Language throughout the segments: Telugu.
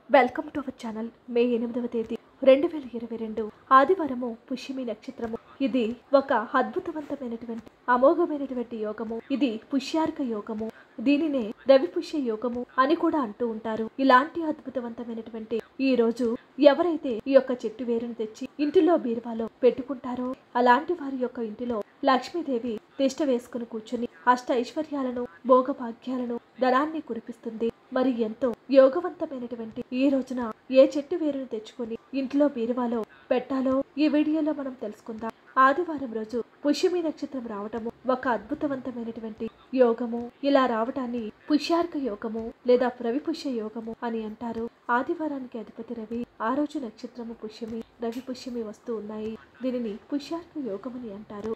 welcome to our channel May ఎనిమిదవ తేదీ రెండు వేల ఇరవై రెండు ఆదివారము పుష్యమి నక్షత్రము ఇది ఒక అద్భుతవంతమైనటువంటి అమోఘమైనటువంటి యోగము ఇది పుష్యార్క యోగము దీనినే రవి పుష్య యోగము అని కూడా అంటూ ఉంటారు ఇలాంటి అద్భుతవంతమైనటువంటి ఈ రోజు ఎవరైతే ఈ యొక్క చెట్టు వేరును తెచ్చి ఇంటిలో బీరువాలో పెట్టుకుంటారో అలాంటి వారి యొక్క ఇంటిలో లక్ష్మీదేవి తిష్ట వేసుకుని కూర్చుని అష్ట ఐశ్వర్యాలను భోగభాగ్యాలను ధనాన్ని కురిపిస్తుంది మరి ఎంతో యోగవంతమైనటువంటి ఈ రోజున ఏ చెట్టు వేరును తెచ్చుకొని ఇంట్లో బీరువాలో పెట్టాలో ఈ వీడియోలో మనం తెలుసుకుందాం ఆదివారం రోజు పుష్యమి నక్షత్రం రావటము ఒక అద్భుతవంతమైనటువంటి యోగము ఇలా రావటాన్ని పుష్యార్క యోగము లేదా రవి పుష్య యోగము అని అంటారు ఆదివారానికి అధిపతి రవి ఆ రోజు నక్షత్రము పుష్యమి రవి పుష్యమి వస్తూ ఉన్నాయి దీనిని పుష్యార్క యోగమని అంటారు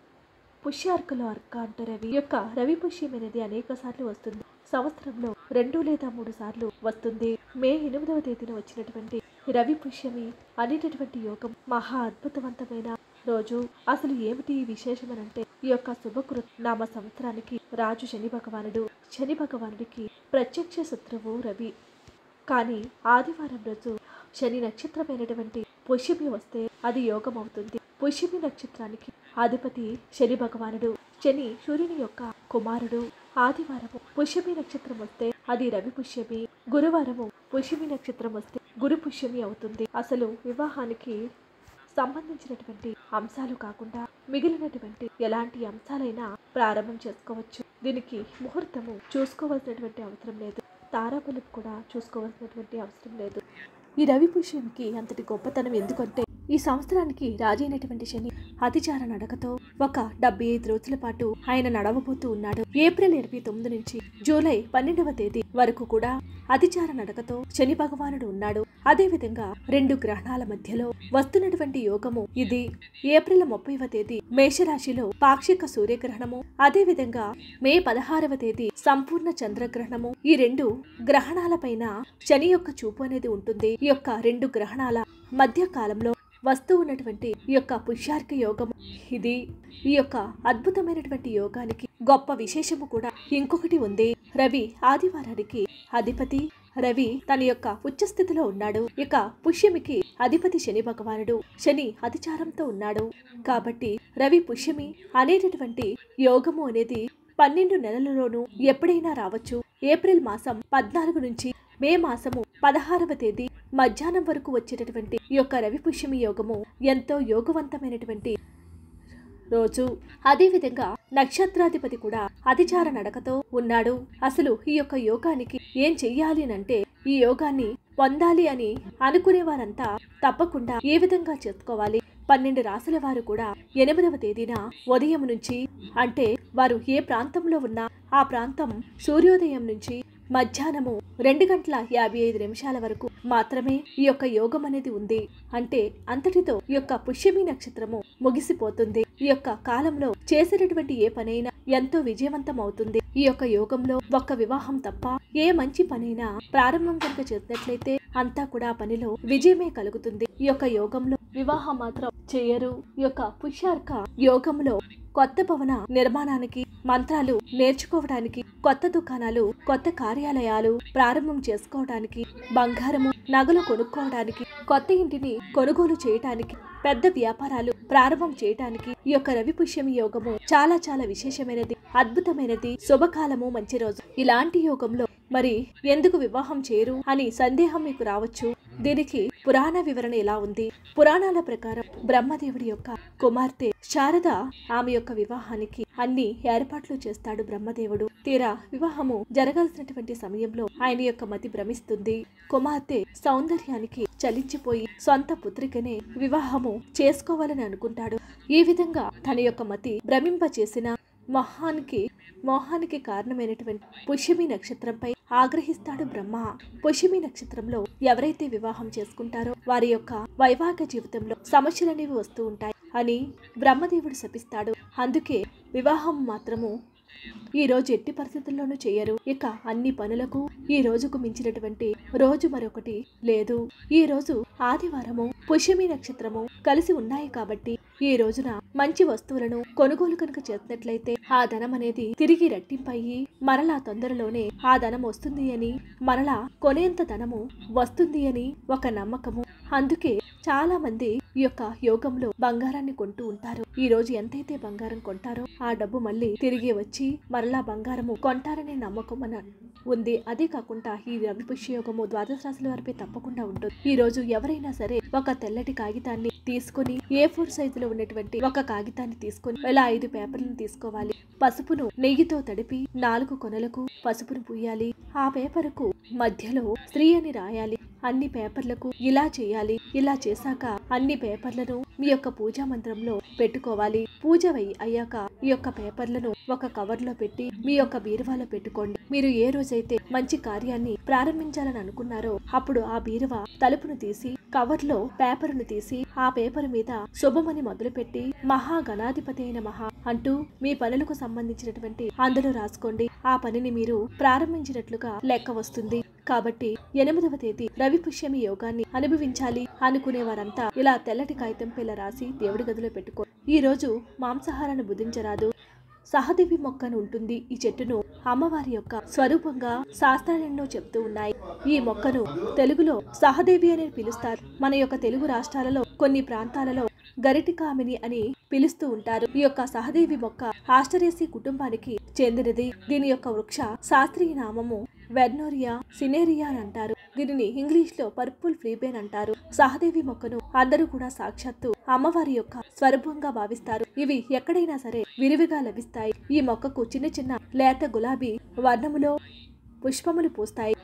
పుష్యార్కలో అర్క అంటే రవి ఈ యొక్క రవి పుష్యం అనేది అనేక సార్లు వస్తుంది సంవత్సరంలో రెండు లేదా మూడు సార్లు వస్తుంది మే ఎనిమిదవ తేదీన వచ్చినటువంటి రవి పుష్యమి అనేటటువంటి యోగం మహా అద్భుతవంతమైన రోజు అసలు ఏమిటి ఈ విశేషం అని అంటే ఈ యొక్క శుభకృత్ నామ సంవత్సరానికి రాజు శని భగవానుడు శని భగవానుడికి ప్రత్యక్ష శత్రువు రవి కానీ ఆదివారం రోజు శని నక్షత్రమైనటువంటి పుష్యమి వస్తే అది యోగం అవుతుంది పుష్యమి నక్షత్రానికి అధిపతి శని భగవానుడు శని సూర్యుని యొక్క కుమారుడు ఆదివారము పుష్యమి నక్షత్రం వస్తే అది రవి పుష్యమి గురువారము పుష్యమి నక్షత్రం వస్తే గురు పుష్యమి అవుతుంది అసలు వివాహానికి సంబంధించినటువంటి అంశాలు కాకుండా మిగిలినటువంటి ఎలాంటి అంశాలైనా ప్రారంభం చేసుకోవచ్చు దీనికి ముహూర్తము చూసుకోవాల్సినటువంటి అవసరం లేదు తారాబలుపు కూడా చూసుకోవాల్సినటువంటి అవసరం లేదు ఈ రవి పుష్యంకి అంతటి గొప్పతనం ఎందుకంటే ఈ సంవత్సరానికి రాజైనటువంటి శని అతిచార నడకతో ఒక డెబ్బై ఐదు రోజుల పాటు ఆయన నడవబోతూ ఉన్నాడు ఏప్రిల్ ఇరవై తొమ్మిది నుంచి జూలై పన్నెండవ తేదీ వరకు కూడా అతిచార నడకతో శని భగవానుడు ఉన్నాడు అదే విధంగా రెండు గ్రహణాల మధ్యలో వస్తున్నటువంటి యోగము ఇది ఏప్రిల్ ముప్పైవ తేదీ మేషరాశిలో పాక్షిక సూర్యగ్రహణము అదే విధంగా మే పదహారవ తేదీ సంపూర్ణ చంద్రగ్రహణము ఈ రెండు గ్రహణాల పైన శని యొక్క చూపు అనేది ఉంటుంది ఈ యొక్క రెండు గ్రహణాల మధ్య కాలంలో వస్తూ ఉన్నటువంటి ఈ యొక్క పుష్యార్క యోగం ఇది ఈ యొక్క అద్భుతమైనటువంటి యోగానికి గొప్ప విశేషము కూడా ఇంకొకటి ఉంది రవి ఆదివారానికి అధిపతి రవి తన యొక్క ఉచ్చ స్థితిలో ఉన్నాడు ఇక పుష్యమికి అధిపతి శని భగవానుడు శని అతిచారంతో ఉన్నాడు కాబట్టి రవి పుష్యమి అనేటటువంటి యోగము అనేది పన్నెండు నెలలలోనూ ఎప్పుడైనా రావచ్చు ఏప్రిల్ మాసం పద్నాలుగు నుంచి మే మాసము పదహారవ తేదీ మధ్యాహ్నం వరకు వచ్చేటటువంటి ఈ యొక్క రవి పుష్యమి యోగము ఎంతో యోగవంతమైనటువంటి రోజు అదేవిధంగా నక్షత్రాధిపతి కూడా అతిచార నడకతో ఉన్నాడు అసలు ఈ యొక్క యోగానికి ఏం చెయ్యాలి అంటే ఈ యోగాన్ని పొందాలి అని అనుకునే వారంతా తప్పకుండా ఏ విధంగా చేసుకోవాలి పన్నెండు రాసుల వారు కూడా ఎనిమిదవ తేదీన ఉదయం నుంచి అంటే వారు ఏ ప్రాంతంలో ఉన్నా ఆ ప్రాంతం సూర్యోదయం నుంచి మధ్యాహ్నము రెండు గంటల యాభై ఐదు నిమిషాల వరకు మాత్రమే ఈ యొక్క యోగం అనేది ఉంది అంటే అంతటితో ఈ యొక్క పుష్యమి నక్షత్రము ముగిసిపోతుంది ఈ యొక్క కాలంలో చేసేటటువంటి ఏ పనైనా ఎంతో విజయవంతం అవుతుంది ఈ యొక్క యోగంలో ఒక్క వివాహం తప్ప ఏ మంచి పనైనా ప్రారంభం కనుక చేసినట్లయితే అంతా కూడా ఆ పనిలో విజయమే కలుగుతుంది ఈ యొక్క యోగంలో వివాహం మాత్రం చేయరు ఈ యొక్క పుష్యార్క యోగంలో కొత్త భవన నిర్మాణానికి మంత్రాలు నేర్చుకోవడానికి కొత్త దుకాణాలు కొత్త కార్యాలయాలు ప్రారంభం చేసుకోవడానికి బంగారము నగలు కొనుక్కోవడానికి కొత్త ఇంటిని కొనుగోలు చేయటానికి పెద్ద వ్యాపారాలు ప్రారంభం చేయటానికి ఈ యొక్క రవి పుష్యమి యోగము చాలా చాలా విశేషమైనది అద్భుతమైనది శుభకాలము మంచి రోజు ఇలాంటి యోగంలో మరి ఎందుకు వివాహం చేయరు అని సందేహం మీకు రావచ్చు దీనికి పురాణ వివరణ ఎలా ఉంది పురాణాల ప్రకారం బ్రహ్మదేవుడి యొక్క కుమార్తె శారద ఆమె యొక్క వివాహానికి అన్ని ఏర్పాట్లు చేస్తాడు బ్రహ్మదేవుడు తీరా వివాహము జరగాల్సినటువంటి సమయంలో ఆయన యొక్క మతి భ్రమిస్తుంది కుమార్తె సౌందర్యానికి చలించిపోయి సొంత పుత్రికనే వివాహము చేసుకోవాలని అనుకుంటాడు ఈ విధంగా తన యొక్క మతి భ్రమింప చేసిన మహానికి మోహానికి కారణమైనటువంటి పుష్యమి నక్షత్రంపై ఆగ్రహిస్తాడు బ్రహ్మ పుష్యమి నక్షత్రంలో ఎవరైతే వివాహం చేసుకుంటారో వారి యొక్క వైవాహిక జీవితంలో సమస్యలనేవి వస్తూ ఉంటాయి అని బ్రహ్మదేవుడు శపిస్తాడు అందుకే వివాహం మాత్రము ఈ రోజు ఎట్టి పరిస్థితుల్లోనూ చేయరు ఇక అన్ని పనులకు ఈ రోజుకు మించినటువంటి రోజు మరొకటి లేదు ఈ రోజు ఆదివారము పుష్యమి నక్షత్రము కలిసి ఉన్నాయి కాబట్టి ఈ రోజున మంచి వస్తువులను కొనుగోలు కనుక చేసినట్లయితే ఆ ధనం అనేది తిరిగి రెట్టింపయ్యి మరలా తొందరలోనే ఆ ధనం వస్తుంది అని మరలా కొనేంత ధనము వస్తుంది అని ఒక నమ్మకము అందుకే చాలా మంది ఈ యొక్క యోగంలో బంగారాన్ని కొంటూ ఉంటారు ఈ రోజు ఎంతైతే బంగారం కొంటారో ఆ డబ్బు మళ్ళీ తిరిగి వచ్చి మరలా బంగారము కొంటారనే నమ్మకం మన ఉంది అదే కాకుండా ఈ రవి పుష్య యోగము ద్వాదశ రాశుల వారిపై తప్పకుండా ఉంటుంది ఈ రోజు ఎవరైనా సరే ఒక తెల్లటి కాగితాన్ని తీసుకొని ఏ ఫోర్ సైజులో ఉన్నటువంటి ఒక కాగితాన్ని తీసుకొని ఇలా ఐదు పేపర్లను తీసుకోవాలి పసుపును నెయ్యితో తడిపి నాలుగు కొనలకు పసుపును పూయాలి ఆ పేపర్కు మధ్యలో స్త్రీ అని రాయాలి అన్ని పేపర్లకు ఇలా చేయాలి ఇలా చేశాక అన్ని పేపర్లను మీ యొక్క పూజా మంత్రంలో పెట్టుకోవాలి పూజ వై- అయ్యాక ఈ యొక్క పేపర్లను ఒక కవర్ లో పెట్టి మీ యొక్క బీరువాలో పెట్టుకోండి మీరు ఏ రోజైతే మంచి కార్యాన్ని ప్రారంభించాలని అనుకున్నారో అప్పుడు ఆ బీరువా తలుపును తీసి కవర్ లో పేపర్ను తీసి ఆ పేపర్ మీద శుభమని మొదలుపెట్టి మహా గణాధిపతి అయిన మహా అంటూ మీ పనులకు సంబంధించినటువంటి అందులో రాసుకోండి ఆ పనిని మీరు ప్రారంభించినట్లుగా లెక్క వస్తుంది కాబట్టి ఎనిమిదవ తేదీ రవి పుష్యమి యోగాన్ని అనుభవించాలి అనుకునే వారంతా ఇలా తెల్లటి కాగితం పిల్ల రాసి దేవుడి గదిలో పెట్టుకో ఈ రోజు మాంసాహారాన్ని బుధించరాదు సహదేవి మొక్కను ఉంటుంది ఈ చెట్టును అమ్మవారి యొక్క స్వరూపంగా శాస్త్రాలెన్నో చెప్తూ ఉన్నాయి ఈ మొక్కను తెలుగులో సహదేవి అని పిలుస్తారు మన యొక్క తెలుగు రాష్ట్రాలలో కొన్ని ప్రాంతాలలో గరిటికామిని అని పిలుస్తూ ఉంటారు ఈ యొక్క సహదేవి మొక్క ఆస్టరేసి కుటుంబానికి చెందినది దీని యొక్క వృక్ష శాస్త్రీయ నామము వెర్నోరియా సినేరియా అని అంటారు దీనిని ఇంగ్లీష్ లో పర్పుల్ ఫ్రీబేన్ అంటారు సహదేవి మొక్కను అందరూ కూడా సాక్షాత్తు అమ్మవారి యొక్క స్వరూపంగా భావిస్తారు ఇవి ఎక్కడైనా సరే విరివిగా లభిస్తాయి ఈ మొక్కకు చిన్న చిన్న లేత గులాబీ వర్ణములో పుష్పములు పూస్తాయి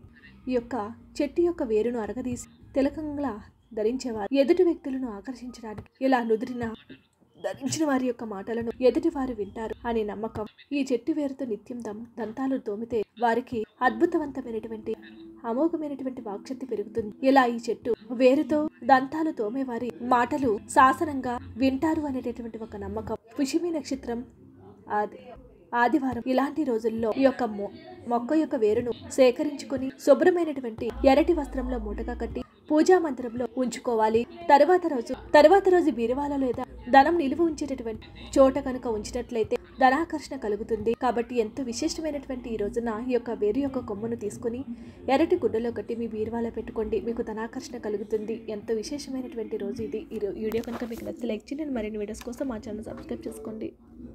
ఈ యొక్క చెట్టు యొక్క వేరును అరగదీసి తిలకంగా ధరించేవారు ఎదుటి వ్యక్తులను ఆకర్షించడానికి ఇలా నుదిరిన ధరించిన వారి యొక్క మాటలను ఎదుటి వారు వింటారు అనే నమ్మకం ఈ చెట్టు వేరుతో నిత్యం దం దంతాలు తోమితే వారికి అద్భుతవంతమైనటువంటి అమోఘమైనటువంటి వాక్శక్తి పెరుగుతుంది ఇలా ఈ చెట్టు వేరుతో దంతాలు తోమే వారి మాటలు శాసనంగా వింటారు అనేటటువంటి ఒక నమ్మకం పుష్యమి నక్షత్రం ఆది ఆదివారం ఇలాంటి రోజుల్లో ఈ యొక్క మొ- మొక్క యొక్క వేరును సేకరించుకొని శుభ్రమైనటువంటి ఎర్రటి వస్త్రంలో మూటగా కట్టి పూజా మందిరంలో ఉంచుకోవాలి తర్వాత రోజు తర్వాత రోజు బీరువాలో లేదా ధనం నిలువ ఉంచేటటువంటి చోట కనుక ఉంచినట్లయితే ధనాకర్షణ కలుగుతుంది కాబట్టి ఎంతో విశిష్టమైనటువంటి ఈ రోజున ఈ యొక్క వేరు యొక్క కొమ్మను తీసుకొని ఎర్రటి గుడ్డలో కట్టి మీ బీరువాలో పెట్టుకోండి మీకు ధనాకర్షణ కలుగుతుంది ఎంతో విశేషమైనటువంటి రోజు ఇది ఈ రో- వీడియో కనుక మీకు నచ్చితే లైక్ చేయండి మరిన్ని వీడియోస్ కోసం మా ఛానల్ సబ్స్క్రైబ్ చేసుకోండి